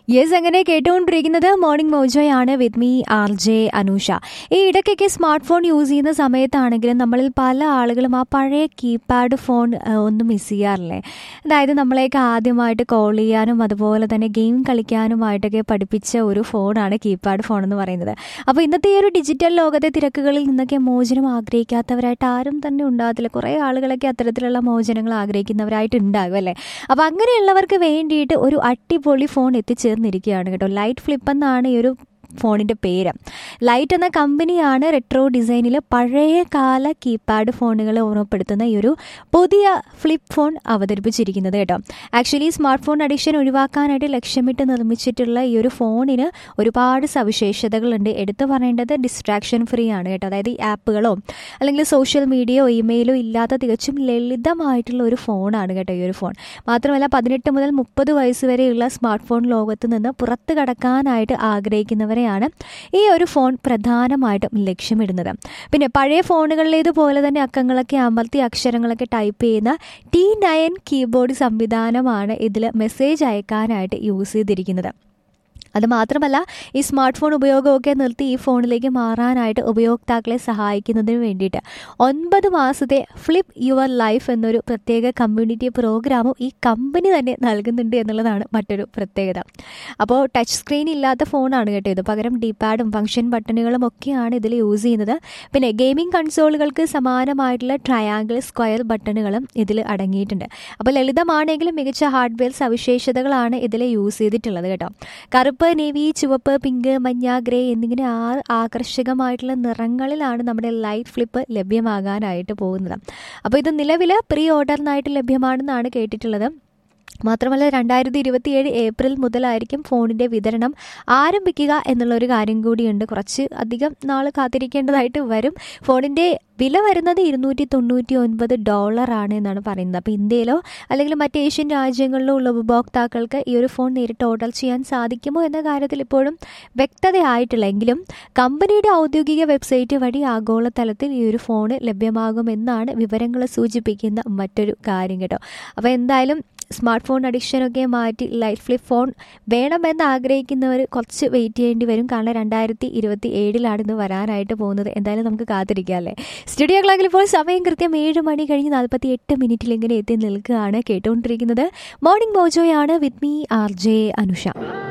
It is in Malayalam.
യെസ് അങ്ങനെ കേട്ടുകൊണ്ടിരിക്കുന്നത് മോർണിംഗ് മോജോയാണ് with me R J Anusha ഈ ഇടയ്ക്കൊക്കെ സ്മാർട്ട് ഫോൺ യൂസ് ചെയ്യുന്ന സമയത്താണെങ്കിലും നമ്മളിൽ പല ആളുകളും ആ പഴയ കീപാഡ് ഫോൺ ആ, ഒന്ന് മിസ് ചെയ്യാറില്ലേ അതായത് നമ്മളെയൊക്കെ ആദ്യമായിട്ട് കോൾ ചെയ്യാനും അതുപോലെ തന്നെ ഗെയിം കളിക്കാനുമായിട്ടൊക്കെ പഠിപ്പിച്ച ഒരു ഫോണാണ് കീപാഡ് ഫോൺ എന്ന് പറയുന്നത് അപ്പോൾ ഇന്നത്തെ ഈ ഒരു ഡിജിറ്റൽ ലോകത്തെ തിരക്കുകളിൽ നിന്നൊക്കെ മോചനം ആഗ്രഹിക്കാത്തവരായിട്ട് ആരും തന്നെ ഉണ്ടാകത്തില്ല കുറേ ആളുകളൊക്കെ അത്തരത്തിലുള്ള മോചനങ്ങൾ ആഗ്രഹിക്കുന്നവരായിട്ട് ഉണ്ടാകും അല്ലേ അപ്പോൾ അങ്ങനെയുള്ളവർക്ക് വേണ്ടിയിട്ട് ഒരു അടിപൊളി ഫോൺ എത്തിച്ചേർന്നിരിക്കുകയാണ് കേട്ടോ ലൈറ്റ് ഫ്ലിപ്പ് എന്നാണ് ഈ ഒരു ഫോണിൻ്റെ പേര് ലൈറ്റ് എന്ന കമ്പനിയാണ് റെട്രോ ഡിസൈനിൽ പഴയ കാല കീപാഡ് ഫോണുകളെ ഓർമ്മപ്പെടുത്തുന്ന ഈ ഒരു പുതിയ ഫ്ലിപ്പ് ഫോൺ അവതരിപ്പിച്ചിരിക്കുന്നത് കേട്ടോ ആക്ച്വലി സ്മാർട്ട് ഫോൺ അഡിക്ഷൻ ഒഴിവാക്കാനായിട്ട് ലക്ഷ്യമിട്ട് നിർമ്മിച്ചിട്ടുള്ള ഈ ഒരു ഫോണിന് ഒരുപാട് സവിശേഷതകളുണ്ട് എടുത്തു പറയേണ്ടത് ഡിസ്ട്രാക്ഷൻ ഫ്രീ ആണ് കേട്ടോ അതായത് ഈ ആപ്പുകളോ അല്ലെങ്കിൽ സോഷ്യൽ മീഡിയയോ ഇമെയിലോ ഇല്ലാത്ത തികച്ചും ലളിതമായിട്ടുള്ള ഒരു ഫോണാണ് കേട്ടോ ഈ ഒരു ഫോൺ മാത്രമല്ല പതിനെട്ട് മുതൽ മുപ്പത് വയസ്സ് വരെയുള്ള സ്മാർട്ട് ഫോൺ ലോകത്ത് നിന്ന് പുറത്ത് കടക്കാനായിട്ട് ആഗ്രഹിക്കുന്നവരെയാണ് ഈ ഒരു ഫോൺ പ്രധാനമായിട്ടും ലക്ഷ്യമിടുന്നത് പിന്നെ പഴയ ഫോണുകളിലേതുപോലെ തന്നെ അക്കങ്ങളൊക്കെ അമർത്തി അക്ഷരങ്ങളൊക്കെ ടൈപ്പ് ചെയ്യുന്ന ടി നയൻ കീബോർഡ് സംവിധാനമാണ് ഇതിൽ മെസ്സേജ് അയക്കാനായിട്ട് യൂസ് ചെയ്തിരിക്കുന്നത് അത് മാത്രമല്ല ഈ സ്മാർട്ട് ഫോൺ ഉപയോഗമൊക്കെ നിർത്തി ഈ ഫോണിലേക്ക് മാറാനായിട്ട് ഉപയോക്താക്കളെ സഹായിക്കുന്നതിന് വേണ്ടിയിട്ട് ഒൻപത് മാസത്തെ ഫ്ലിപ്പ് യുവർ ലൈഫ് എന്നൊരു പ്രത്യേക കമ്മ്യൂണിറ്റി പ്രോഗ്രാമും ഈ കമ്പനി തന്നെ നൽകുന്നുണ്ട് എന്നുള്ളതാണ് മറ്റൊരു പ്രത്യേകത അപ്പോൾ ടച്ച് സ്ക്രീൻ ഇല്ലാത്ത ഫോണാണ് കേട്ടോ ഇത് പകരം ഡീപാഡും ഫംഗ്ഷൻ ബട്ടണുകളും ഒക്കെയാണ് ഇതിൽ യൂസ് ചെയ്യുന്നത് പിന്നെ ഗെയിമിംഗ് കൺസോളുകൾക്ക് സമാനമായിട്ടുള്ള ട്രയാങ്കിൾ സ്ക്വയർ ബട്ടണുകളും ഇതിൽ അടങ്ങിയിട്ടുണ്ട് അപ്പോൾ ലളിതമാണെങ്കിലും മികച്ച ഹാർഡ്വെയർ സവിശേഷതകളാണ് ഇതിൽ യൂസ് ചെയ്തിട്ടുള്ളത് കേട്ടോ കറുപ്പ് നേവി ചുവപ്പ് പിങ്ക് മഞ്ഞ ഗ്രേ എന്നിങ്ങനെ ആറ് ആകർഷകമായിട്ടുള്ള നിറങ്ങളിലാണ് നമ്മുടെ ലൈറ്റ് ഫ്ലിപ്പ് ലഭ്യമാകാനായിട്ട് പോകുന്നത് അപ്പോൾ ഇത് നിലവിൽ പ്രീ ഓർഡറിനായിട്ട് ലഭ്യമാണെന്നാണ് കേട്ടിട്ടുള്ളത് മാത്രമല്ല രണ്ടായിരത്തി ഇരുപത്തിയേഴ് ഏപ്രിൽ മുതലായിരിക്കും ഫോണിൻ്റെ വിതരണം ആരംഭിക്കുക എന്നുള്ളൊരു കാര്യം കൂടിയുണ്ട് കുറച്ച് അധികം നാൾ കാത്തിരിക്കേണ്ടതായിട്ട് വരും ഫോണിൻ്റെ വില വരുന്നത് ഇരുന്നൂറ്റി തൊണ്ണൂറ്റി ഒൻപത് ഡോളറാണ് എന്നാണ് പറയുന്നത് അപ്പോൾ ഇന്ത്യയിലോ അല്ലെങ്കിൽ മറ്റ് ഏഷ്യൻ രാജ്യങ്ങളിലോ ഉള്ള ഉപഭോക്താക്കൾക്ക് ഈ ഒരു ഫോൺ നേരിട്ട് ഓർഡർ ചെയ്യാൻ സാധിക്കുമോ എന്ന കാര്യത്തിൽ ഇപ്പോഴും വ്യക്തതയായിട്ടില്ല എങ്കിലും കമ്പനിയുടെ ഔദ്യോഗിക വെബ്സൈറ്റ് വഴി ആഗോളതലത്തിൽ ഈ ഒരു ഫോൺ ലഭ്യമാകുമെന്നാണ് വിവരങ്ങൾ സൂചിപ്പിക്കുന്ന മറ്റൊരു കാര്യം കേട്ടോ അപ്പോൾ എന്തായാലും സ്മാർട്ട് ഫോൺ അഡിക്ഷനൊക്കെ മാറ്റി ലൈറ്റ് ഫ്ലിപ്പ് ഫോൺ വേണമെന്ന് ആഗ്രഹിക്കുന്നവർ കുറച്ച് വെയിറ്റ് ചെയ്യേണ്ടി വരും കാരണം രണ്ടായിരത്തി ഇരുപത്തി ഏഴിലാണ് ഇത് വരാനായിട്ട് പോകുന്നത് എന്തായാലും നമുക്ക് കാത്തിരിക്കാം അല്ലേ സ്റ്റുഡിയോ ക്ലാക്കിൽ ഇപ്പോൾ സമയം കൃത്യം ഏഴ് മണി കഴിഞ്ഞ് നാൽപ്പത്തി എട്ട് മിനിറ്റിൽ ഇങ്ങനെ എത്തി നിൽക്കുകയാണ് കേട്ടുകൊണ്ടിരിക്കുന്നത് മോർണിംഗ് മോജോയാണ് with me R J Anusha